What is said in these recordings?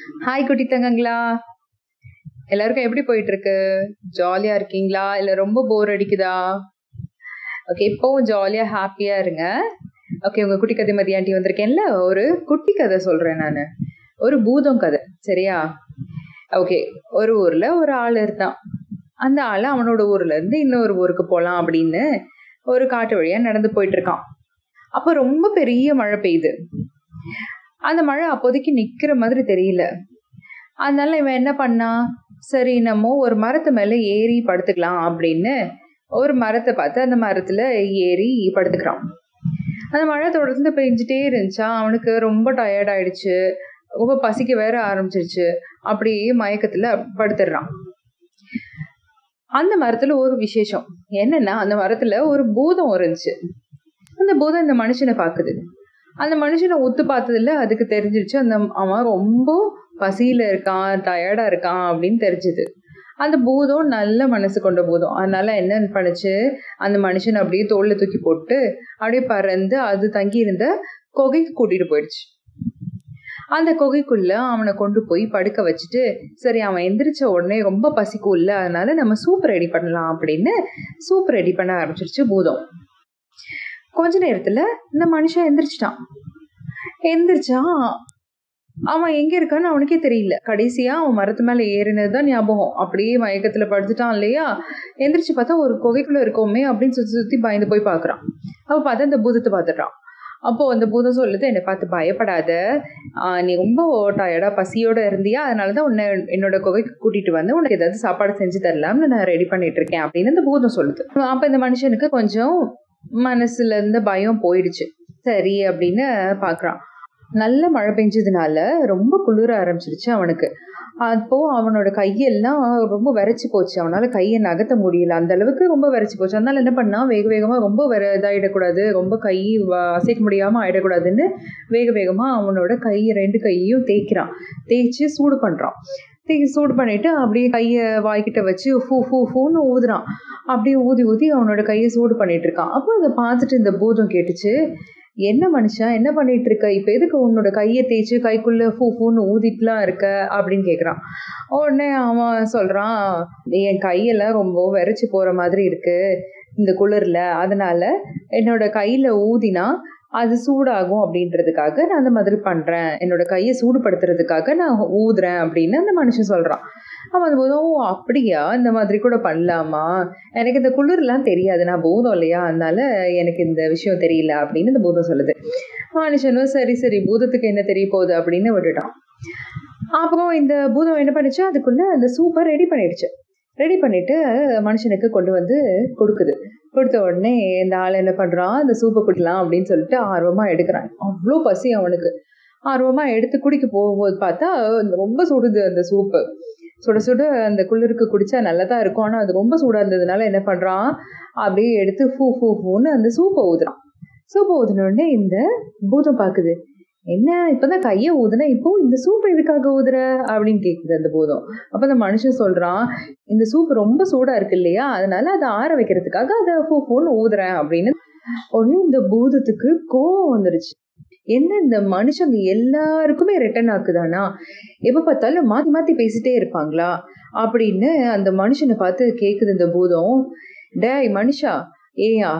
hi குட்டி தங்கங்களா எல்லாருக்கும் எப்படி போயிட்டு இருக்கு ஜாலியா இருக்கீங்களா இல்ல ரொம்ப போர் அடிக்குதா ஓகே இப்போவும் ஜாலியா ஹாப்பியா இருங்க ஓகே உங்க குட்டி கதை மதியாண்டி வந்திருக்கேன்ல ஒரு குட்டி கதை சொல்றேன் நான் ஒரு பூதம் கதை சரியா ஓகே ஒரு ஊர்ல ஒரு ஆள் இருந்தான் அந்த ஆள் அவனோட ஊர்ல இருந்து இன்னொரு ஊருக்கு போலாம் அப்படின்னு ஒரு காட்டு வழியா நடந்து போயிட்டு இருக்கான் அப்போ ரொம்ப பெரிய மழை பெய்யுது அந்த மழை அப்போதைக்கு நிக்கிற மாதிரி தெரியல அதனால இவன் என்ன பண்ணான் சரி நம்ம ஒரு மரத்து மேல ஏறி படுத்துக்கலாம் அப்படின்னு ஒரு மரத்தை பார்த்து அந்த மரத்துல ஏறி படுத்துக்கிறான் அந்த மழை தொடர்ந்து பெஞ்சிட்டே இருந்துச்சா அவனுக்கு ரொம்ப டயர்ட் ஆயிடுச்சு ரொம்ப பசிக்க வேற ஆரம்பிச்சிருச்சு அப்படியே மயக்கத்துல படுத்துடுறான் அந்த மரத்துல ஒரு விசேஷம் என்னன்னா அந்த மரத்துல ஒரு பூதம் இருந்துச்சு அந்த பூதம் இந்த மனுஷனை பாக்குது அந்த மனுஷனை ஒத்து பார்த்ததுல அதுக்கு தெரிஞ்சிருச்சு அந்த அவன் ரொம்ப பசியில இருக்கான் டயர்டா இருக்கான் அப்படின்னு தெரிஞ்சுது அந்த பூதம் நல்ல மனசு கொண்ட பூதம் அதனால என்ன பண்ணுச்சு அந்த மனுஷனை அப்படியே தோல்ல தூக்கி போட்டு அப்படியே பறந்து அது தங்கி இருந்த குகைக்கு கூட்டிட்டு போயிடுச்சு அந்த குகைக்குள்ள அவனை கொண்டு போய் படுக்க வச்சுட்டு சரி அவன் எந்திரிச்ச உடனே ரொம்ப பசிக்கும்ல அதனால நம்ம சூப் ரெடி பண்ணலாம் அப்படின்னு சூப் ரெடி பண்ண ஆரம்பிச்சிருச்சு பூதம் கொஞ்ச நேரத்துல இந்த மனுஷன் எந்திரிச்சிட்டான் எந்திரிச்சான் அவன் எங்க இருக்கான்னு அவனுக்கே தெரியல கடைசியா அவன் மரத்து மேல ஏறினதுதான் ஞாபகம் அப்படியே மயக்கத்துல படுத்துட்டான் இல்லையா எந்திரிச்சு பார்த்தா ஒரு குகைக்குள்ள இருக்கோமே அப்படின்னு சுத்தி சுத்தி பயந்து போய் பாக்குறான் அவ பார்த்தா இந்த பூதத்தை பார்த்துட்டான் அப்போ அந்த பூதம் சொல்லுது என்னை பார்த்து பயப்படாத நீ ரொம்ப டயர்டா பசியோட இருந்தியா அதனாலதான் உன்னை என்னோட குகைக்கு கூட்டிட்டு வந்து உனக்கு ஏதாவது சாப்பாடு செஞ்சு தரலாம்னு நான் ரெடி பண்ணிட்டு இருக்கேன் அப்படின்னு இந்த பூதம் சொல்லுது அப்ப இந்த மனுஷனுக்கு கொஞ்சம் மனசுல இருந்த பயம் போயிடுச்சு சரி அப்படின்னு பாக்குறான் நல்ல மழை பெஞ்சதுனால ரொம்ப குளிர ஆரம்பிச்சிருச்சு அவனுக்கு அப்போ அவனோட கையெல்லாம் ரொம்ப விரைச்சி போச்சு அவனால கையை நகர்த்த முடியல அந்த அளவுக்கு ரொம்ப விரைச்சி போச்சு அதனால என்ன பண்ணா வேக வேகமா ரொம்ப வெற இதாயிடக்கூடாது ரொம்ப கை அசைக்க முடியாம ஆயிடக்கூடாதுன்னு வேக வேகமா அவனோட கை ரெண்டு கையையும் தேய்க்கிறான் தேய்ச்சி சூடு பண்றான் தேய்ச்சி சூடு பண்ணிட்டு அப்படியே கையை வாய்க்கிட்ட வச்சு ஃபூ ஃபூ ஃபூன்னு ஊதுறான் அப்படியே ஊதி ஊதி அவனோட கையை சூடு பண்ணிட்டு இருக்கான் அப்போ அதை பார்த்துட்டு இந்த பூதம் கேட்டுச்சு என்ன மனுஷா என்ன பண்ணிட்டு இருக்க இப்ப எதுக்கு உன்னோட கையை தேய்ச்சி கைக்குள்ள ஃபூ ஃபூன்னு ஊதிட்டுலாம் இருக்க அப்படின்னு கேக்குறான் உடனே அவன் சொல்றான் என் கையெல்லாம் ரொம்ப விரைச்சு போற மாதிரி இருக்கு இந்த குளிர்ல அதனால என்னோட கையில ஊதினா அது சூடாகும் அப்படின்றதுக்காக நான் அந்த மாதிரி பண்றேன் என்னோட கையை சூடுபடுத்துறதுக்காக நான் ஊதுறேன் அப்படின்னு அந்த மனுஷன் சொல்றான் அவன் அந்த போதும் ஓ அப்படியா இந்த மாதிரி கூட பண்ணலாமா எனக்கு இந்த குளிர்லாம் தெரியாது நான் பூதம் இல்லையா அதனால எனக்கு இந்த விஷயம் தெரியல அப்படின்னு இந்த பூதம் சொல்லுது மனுஷனும் சரி சரி பூதத்துக்கு என்ன தெரிய போகுது அப்படின்னு விட்டுட்டான் அப்புறம் இந்த பூதம் என்ன பண்ணுச்சு அதுக்குள்ள அந்த சூப்பர் ரெடி பண்ணிடுச்சு ரெடி பண்ணிட்டு மனுஷனுக்கு கொண்டு வந்து கொடுக்குது கொடுத்த உடனே இந்த ஆள் என்ன பண்றான் இந்த சூப்பை குடிக்கலாம் அப்படின்னு சொல்லிட்டு ஆர்வமா எடுக்கிறான் அவ்வளோ பசி அவனுக்கு ஆர்வமா எடுத்து குடிக்க போகும்போது பார்த்தா ரொம்ப சுடுது அந்த சூப்பு சுட சுட அந்த குளிருக்கு குடிச்சா நல்லா தான் இருக்கும் ஆனால் அது ரொம்ப சூடாக இருந்ததுனால என்ன பண்ணுறான் அப்படியே எடுத்து ஃபூ ஃபூ ஃபூன்னு அந்த சூப்பை ஊதுறான் சூப்பை ஊதுனோடனே இந்த பூதம் பார்க்குது என்ன இப்பதான் கையை ஊதுன இப்போ இந்த சூப் எதுக்காக ஊதுற அப்படின்னு கேக்குது அந்த பூதம் அப்ப அந்த மனுஷன் சொல்றான் இந்த சூப் ரொம்ப சூடா இருக்கு இல்லையா அதனால அதை ஆற வைக்கிறதுக்காக அதை ஃபூ ஃபூன்னு ஊதுறேன் அப்படின்னு உடனே இந்த பூதத்துக்கு கோவம் வந்துருச்சு என்ன இந்த மனுஷங்க எல்லாருக்குமே ரிட்டர்ன் ஆக்குதானா எப்ப பார்த்தாலும் மாத்தி மாத்தி பேசிட்டே இருப்பாங்களா அப்படின்னு அந்த மனுஷனை பார்த்து கேக்குது இந்த பூதம் டேய் மனுஷா ஏயா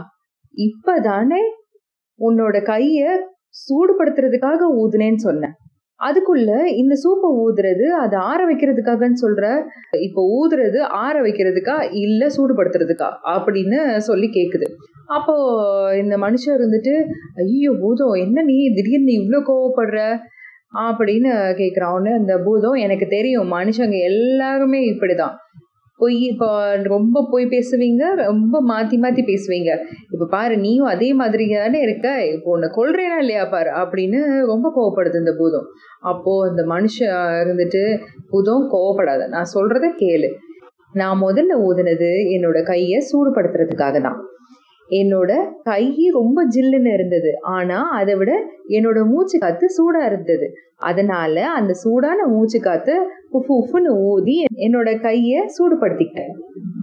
இப்பதானே உன்னோட கைய சூடுபடுத்துறதுக்காக ஊதுனேன்னு சொன்னேன் அதுக்குள்ள இந்த சூப்பை ஊதுறது அதை ஆற வைக்கிறதுக்காகன்னு சொல்ற இப்போ ஊதுறது ஆற வைக்கிறதுக்கா இல்ல சூடுபடுத்துறதுக்கா அப்படின்னு சொல்லி கேக்குது அப்போ இந்த மனுஷன் இருந்துட்டு ஐயோ பூதம் என்ன நீ திடீர்னு இவ்வளோ கோவப்படுற அப்படின்னு கேட்குறான் அந்த பூதம் எனக்கு தெரியும் மனுஷங்க எல்லாருமே இப்படிதான் பொய் இப்போ ரொம்ப பொய் பேசுவீங்க ரொம்ப மாற்றி மாற்றி பேசுவீங்க இப்போ பாரு நீயும் அதே மாதிரி தானே இருக்க இப்போ உன்னை கொள்றேனா இல்லையா பாரு அப்படின்னு ரொம்ப கோவப்படுது இந்த பூதம் அப்போது அந்த மனுஷன் இருந்துட்டு பூதம் கோவப்படாத நான் சொல்கிறத கேளு நான் முதல்ல ஊதுனது என்னோட கையை சூடுபடுத்துறதுக்காக தான் என்னோட கை ரொம்ப ஜில்லுன்னு இருந்தது ஆனா அதை விட என்னோட மூச்சு காத்து சூடா இருந்தது அதனால அந்த சூடான மூச்சு காத்து உஃபு உஃப்னு ஊதி என்னோட கைய சூடுபடுத்திக்கிட்டேன்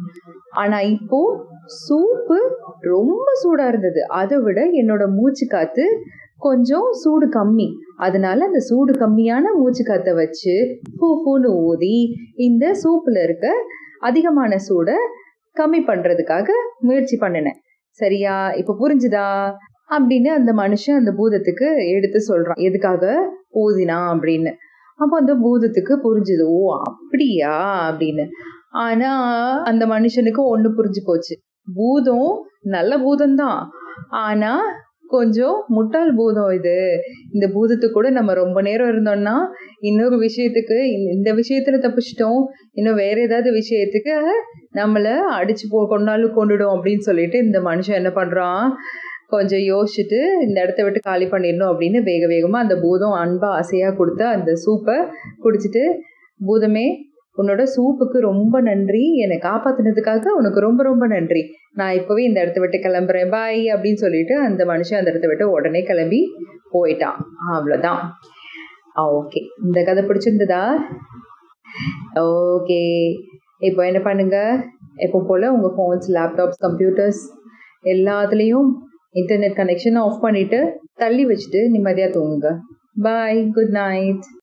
ஆனா இப்போ சூப்பு ரொம்ப சூடா இருந்தது அதை விட என்னோட மூச்சு காத்து கொஞ்சம் சூடு கம்மி அதனால அந்த சூடு கம்மியான மூச்சு காத்த வச்சு பூ பூன்னு ஊதி இந்த சூப்பில் இருக்க அதிகமான சூடை கம்மி பண்ணுறதுக்காக முயற்சி பண்ணினேன் சரியா இப்போ புரிஞ்சுதா அப்படின்னு அந்த மனுஷன் அந்த பூதத்துக்கு எடுத்து சொல்றான் எதுக்காக ஊதினா அப்படின்னு அப்போ அந்த பூதத்துக்கு புரிஞ்சுது ஓ அப்படியா அப்படின்னு ஆனா அந்த மனுஷனுக்கு ஒண்ணு புரிஞ்சு போச்சு பூதம் நல்ல பூதம்தான் ஆனா கொஞ்சம் முட்டாள் பூதம் இது இந்த பூதத்துக்கு கூட நம்ம ரொம்ப நேரம் இருந்தோம்னா இன்னொரு விஷயத்துக்கு இந்த- இந்த விஷயத்துல தப்பிச்சிட்டோம் இன்னும் வேற ஏதாவது விஷயத்துக்கு நம்மள அடிச்சு போ கொண்டாலும் கொண்டுடும் அப்படின்னு சொல்லிட்டு இந்த மனுஷன் என்ன பண்றான் கொஞ்சம் யோசிச்சுட்டு இந்த இடத்த விட்டு காலி பண்ணிடணும் அப்படின்னு வேக வேகமா அந்த பூதம் அன்பா ஆசையா கொடுத்த அந்த சூப்பை குடிச்சிட்டு பூதமே உன்னோட சூப்புக்கு ரொம்ப நன்றி என்னை காப்பாத்தினதுக்காக உனக்கு ரொம்ப ரொம்ப நன்றி நான் இப்போவே இந்த இடத்த விட்டு கிளம்புறேன் பாய் அப்படின்னு சொல்லிட்டு அந்த மனுஷன் அந்த இடத்த விட்டு உடனே கிளம்பி போயிட்டான் அவ்வளோதான் ஓகே இந்த கதை பிடிச்சிருந்ததா ஓகே இப்போ என்ன பண்ணுங்க எப்போ போல் உங்கள் ஃபோன்ஸ் லேப்டாப்ஸ் கம்ப்யூட்டர்ஸ் எல்லாத்துலேயும் இன்டர்நெட் கனெக்ஷன் ஆஃப் பண்ணிவிட்டு தள்ளி வச்சுட்டு நிம்மதியாக தூங்குங்க பாய் குட் நைட்